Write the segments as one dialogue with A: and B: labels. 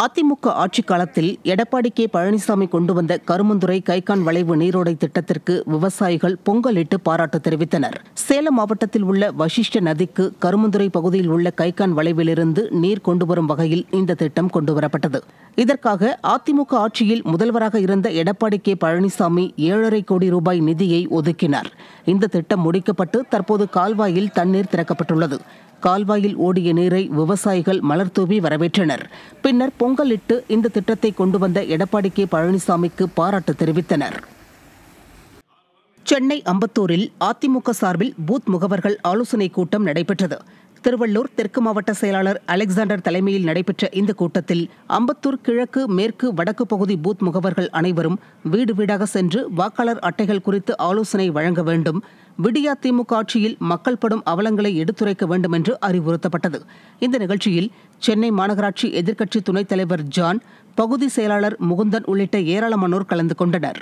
A: அதிமுக ஆட்சிக் காலத்தில் எடப்பாடி கே பழனிசாமி கொண்டு வந்த கருமந்துறை கைகான் வளைவு நீரோடை திட்டத்திற்கு விவசாயிகள் பொங்கலிட்டு பாராட்டு தெரிவித்தனர் சேலம் மாவட்டத்தில் உள்ள வசிஷ்ட நதிக்கு கருமந்துறை பகுதியில் உள்ள கைகான் வளைவிலிருந்து நீர் கொண்டு வரும் வகையில் இந்த திட்டம் கொண்டுவரப்பட்டது இதற்காக அதிமுக ஆட்சியில் முதல்வராக இருந்த எடப்பாடி கே பழனிசாமி ஏழரை கோடி ரூபாய் நிதியை ஒதுக்கினார் இந்த திட்டம் முடிக்கப்பட்டு தற்போது கால்வாயில் தண்ணீர் திறக்கப்பட்டுள்ளது கால்வாயில் ஓடிய நீரை விவசாயிகள் மலர்தூவி வரவேற்றனர் பின்னர் பொங்கலிட்டு இந்த திட்டத்தை கொண்டு வந்த எடப்பாடி கே பழனிசாமிக்கு பாராட்டு தெரிவித்தனர் சென்னை அம்பத்தூரில் அதிமுக சார்பில் பூத் முகவர்கள் ஆலோசனைக் கூட்டம் நடைபெற்றது திருவள்ளூர் தெற்கு மாவட்ட செயலாளர் அலெக்சாண்டர் தலைமையில் நடைபெற்ற இந்த கூட்டத்தில் அம்பத்தூர் கிழக்கு மேற்கு வடக்கு பகுதி பூத் முகவர்கள் அனைவரும் வீடு வீடாக சென்று வாக்காளர் அட்டைகள் குறித்து ஆலோசனை வழங்க வேண்டும் விடியா திமுக ஆட்சியில் மக்கள் படும் அவலங்களை எடுத்துரைக்க வேண்டும் என்று அறிவுறுத்தப்பட்டது இந்த நிகழ்ச்சியில் சென்னை மாநகராட்சி எதிர்க்கட்சி துணைத் தலைவர் ஜான் பகுதி செயலாளர் முகுந்தன் உள்ளிட்ட ஏராளமானோர் கலந்து கொண்டனர்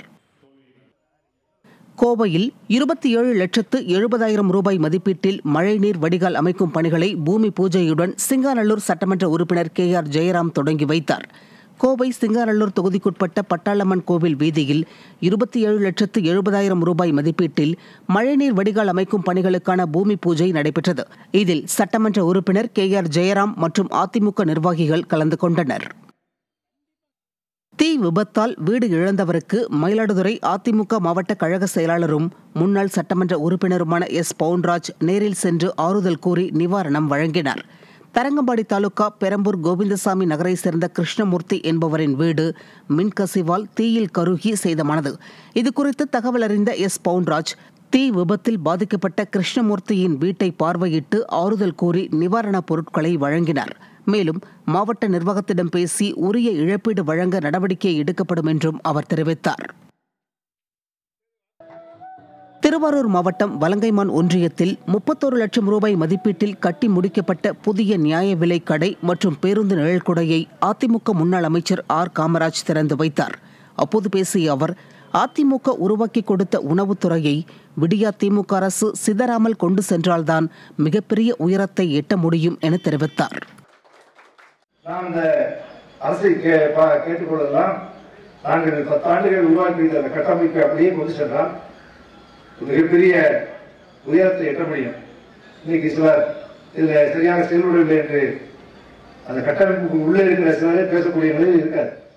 A: கோவையில் இருபத்தி ஏழு லட்சத்து எழுபதாயிரம் ரூபாய் மதிப்பீட்டில் மழைநீர் வடிகால் அமைக்கும் பணிகளை பூமி பூஜையுடன் சிங்காநல்லூர் சட்டமன்ற உறுப்பினர் கே ஆர் ஜெயராம் தொடங்கி வைத்தார் கோவை சிங்காநல்லூர் தொகுதிக்குட்பட்ட பட்டாளம்மன் கோவில் வீதியில் இருபத்தி ஏழு லட்சத்து எழுபதாயிரம் ரூபாய் மதிப்பீட்டில் மழைநீர் வடிகால் அமைக்கும் பணிகளுக்கான பூமி பூஜை நடைபெற்றது இதில் சட்டமன்ற உறுப்பினர் கே ஆர் ஜெயராம் மற்றும் அதிமுக நிர்வாகிகள் கலந்து கொண்டனர் தீ விபத்தால் வீடு இழந்தவருக்கு மயிலாடுதுறை அதிமுக மாவட்ட கழக செயலாளரும் முன்னாள் சட்டமன்ற உறுப்பினருமான எஸ் பவுன்ராஜ் நேரில் சென்று ஆறுதல் கூறி நிவாரணம் வழங்கினார் தரங்கம்பாடி தாலுகா பெரம்பூர் கோவிந்தசாமி நகரை சேர்ந்த கிருஷ்ணமூர்த்தி என்பவரின் வீடு மின்கசிவால் தீயில் கருகி சேதமானது இதுகுறித்து தகவல் அறிந்த எஸ் பவுன்ராஜ் தீ விபத்தில் பாதிக்கப்பட்ட கிருஷ்ணமூர்த்தியின் வீட்டை பார்வையிட்டு ஆறுதல் கூறி நிவாரணப் பொருட்களை வழங்கினார் மேலும் மாவட்ட நிர்வாகத்திடம் பேசி உரிய இழப்பீடு வழங்க நடவடிக்கை எடுக்கப்படும் என்றும் அவர் தெரிவித்தார் திருவாரூர் மாவட்டம் வலங்கைமான் ஒன்றியத்தில் முப்பத்தோரு லட்சம் ரூபாய் மதிப்பீட்டில் கட்டி முடிக்கப்பட்ட புதிய நியாய விலை கடை மற்றும் பேருந்து நிழல்குடையை அதிமுக முன்னாள் அமைச்சர் ஆர் காமராஜ் திறந்து வைத்தார் அப்போது பேசிய அவர் அதிமுக உருவாக்கி கொடுத்த உணவுத்துறையை விடியா திமுக அரசு சிதறாமல் கொண்டு சென்றால்தான் மிகப்பெரிய உயரத்தை எட்ட முடியும் என தெரிவித்தார்
B: நாம் இந்த அரசை கே பா- கேட்டுக்கொள்ளலாம் நாங்கள் இந்த பத்தாண்டுகள் உருவாக்கி வைத்த அந்த கட்டமைப்பை அப்படியே கொண்டு சென்றால் ஒரு மிகப்பெரிய உயரத்தை எட்ட முடியும் இன்னைக்கு சிலர் இதுல சரியாக செயல்படவில்லை என்று அந்த கட்டமைப்புக்கு உள்ளே இருக்கிற சிலரே பேசக்கூடிய நிலையில் இருக்காது